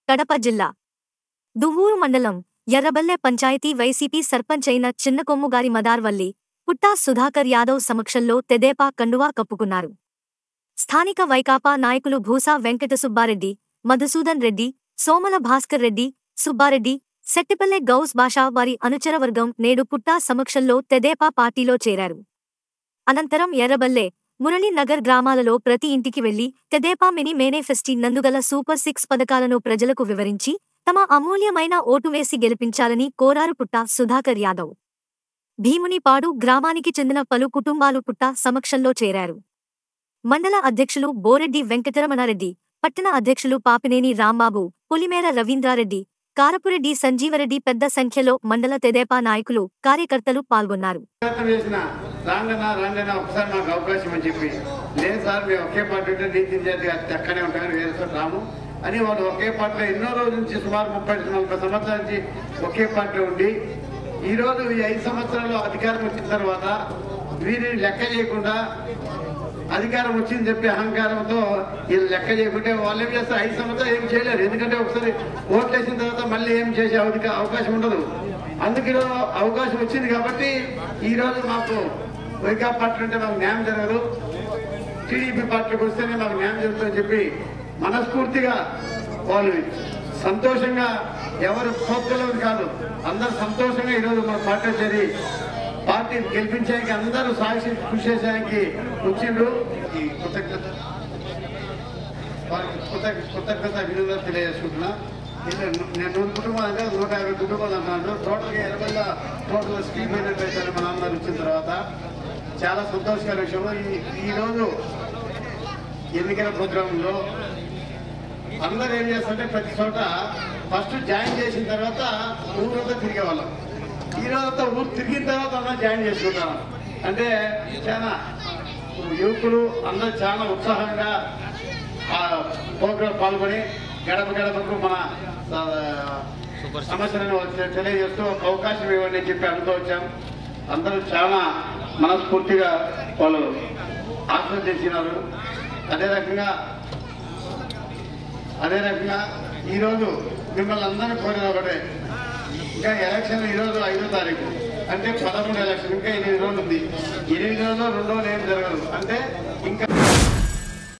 కడప జిల్లా దువ్వూరు మండలం ఎర్రబల్లె పంచాయతీ వైసీపీ సర్పంచ్ అయిన చిన్నకొమ్ముగారి మదార్వల్లి పుట్టా సుధాకర్ యాదవ్ సమక్షంలో తెదేపా కండువా కప్పుకున్నారు స్థానిక వైకాపా నాయకులు భూసా వెంకట సుబ్బారెడ్డి మధుసూదన్ రెడ్డి సోమల భాస్కర్ రెడ్డి సుబ్బారెడ్డి సెట్టిపల్లె గౌస్ బాషా వారి అనుచరవర్గం నేడు పుట్టా సమక్షంలో తెదేపా పార్టీలో చేరారు అనంతరం ఎర్రబల్లె మురళీనగర్ గ్రామాలలో ప్రతి ఇంటికి వెళ్లి తెదేపా మినీ మేనిఫెస్టీ నందుగల సూపర్ సిక్స్ పథకాలను ప్రజలకు వివరించి తమ అమూల్యమైన ఓటు వేసి గెలిపించాలని కోరారు పుట్ట సుధాకర్ యాదవ్ భీమునిపాడు గ్రామానికి చెందిన పలు కుటుంబాలు పుట్ట సమక్షంలో చేరారు మండల అధ్యక్షులు బోరెడ్డి వెంకటరమణారెడ్డి పట్టణ అధ్యక్షులు పాపినేని రాంబాబు పులిమేర రవీంద్రారెడ్డి కారపురెడ్డి సంజీవరెడ్డి పెద్ద సంఖ్యలో మండల తెదేపా నాయకులు కార్యకర్తలు పాల్గొన్నారు ప్రయత్నం చేసిన రాంగన్నా రాంగన్నా ఒకసారి మాకు అవకాశం అని చెప్పి లేదు సార్ మేము ఒకే పార్టీ ఉంటే నీతి జాతిగా చక్కనే ఉంటామని వేరే సార్ రాము అని వాళ్ళు ఒకే పార్టీలో ఎన్నో రోజుల నుంచి సుమారు ముప్పై నలభై సంవత్సరాల నుంచి ఒకే పార్టీలో ఉండి ఈ రోజు ఈ ఐదు సంవత్సరాలు అధికారం వచ్చిన తర్వాత వీరిని లెక్క చేయకుండా అధికారం వచ్చింది చెప్పి అహంకారంతో వీళ్ళు లెక్క చేయకుంటే వాళ్ళు ఏం చేస్తారు ఐదు సంవత్సరాలు ఏం చేయలేరు ఎందుకంటే ఒకసారి ఓట్లు వేసిన తర్వాత మళ్ళీ ఏం చేసే అవధిక- అవకాశం ఉండదు అందుకే ఈరోజు అవకాశం వచ్చింది కాబట్టి ఈ రోజు మాకు వైకాపా పార్టీ ఉంటే మాకు న్యాయం జరగదు టీడీపీ పార్టీకి వస్తేనే మాకు న్యాయం జరుగుతుందని చెప్పి మనస్ఫూర్తిగా వాళ్ళు సంతోషంగా ఎవరు కోప్పలేదు కాదు అందరు సంతోషంగా ఈరోజు మన పార్టీ చేరి పార్టీ గెలిపించడానికి అందరూ సాక్షి కృషి చేసేదానికి వచ్చిండ్రు ఈ కృతజ్ఞత వారికి కృతజ్ఞ కృతజ్ఞత విలువ తెలియజేసుకుంటున్నా ఇది నేను నూరు కుటుంబాలు అంటే నూట యాభై కుటుంబాలు అన్నాను టోటల్గా ఎనభై టోటల్ స్కీమ్ అయినట్లయితే మన అందరు వచ్చిన తర్వాత చాలా సంతోషకర విషయం ఈ ఈరోజు ఎన్నికల ప్రోగ్రాంలో అందరూ ఏం చేస్తుంటే ప్రతి చోట ఫస్ట్ జాయిన్ చేసిన తర్వాత ఊరంతా తిరిగే వాళ్ళం ఈ రోజంతా ఊరు తిరిగిన తర్వాత అందరూ జాయిన్ చేసుకుంటాం అంటే చాలా యువకులు అందరూ చాలా ఉత్సాహంగా ఆ ప్రోగ్రాం పాల్గొని గడప గడపకు మన ఆ, సమస్యలను తె- తెలియజేస్తూ ఒక అవకాశం ఇవ్వండి అని చెప్పి అనుకో వచ్చాం అందరూ చాలా మనస్ఫూర్తిగా వాళ్ళు ఆస్వాదించినారు అదే రకంగా అదే రకంగా ఈరోజు మిమ్మల్ని అందరినీ కోరేది ఒకటే ఇంకా ఎలక్షన్ ఈరోజు ఐదో తారీఖు అంటే పదమూడు ఎలక్షన్ ఇంకా ఎనిమిది రోజులు ఉంది ఎనిమిది రోజులు రెండు రోజులు ఏం జరగదు అంటే ఇంకా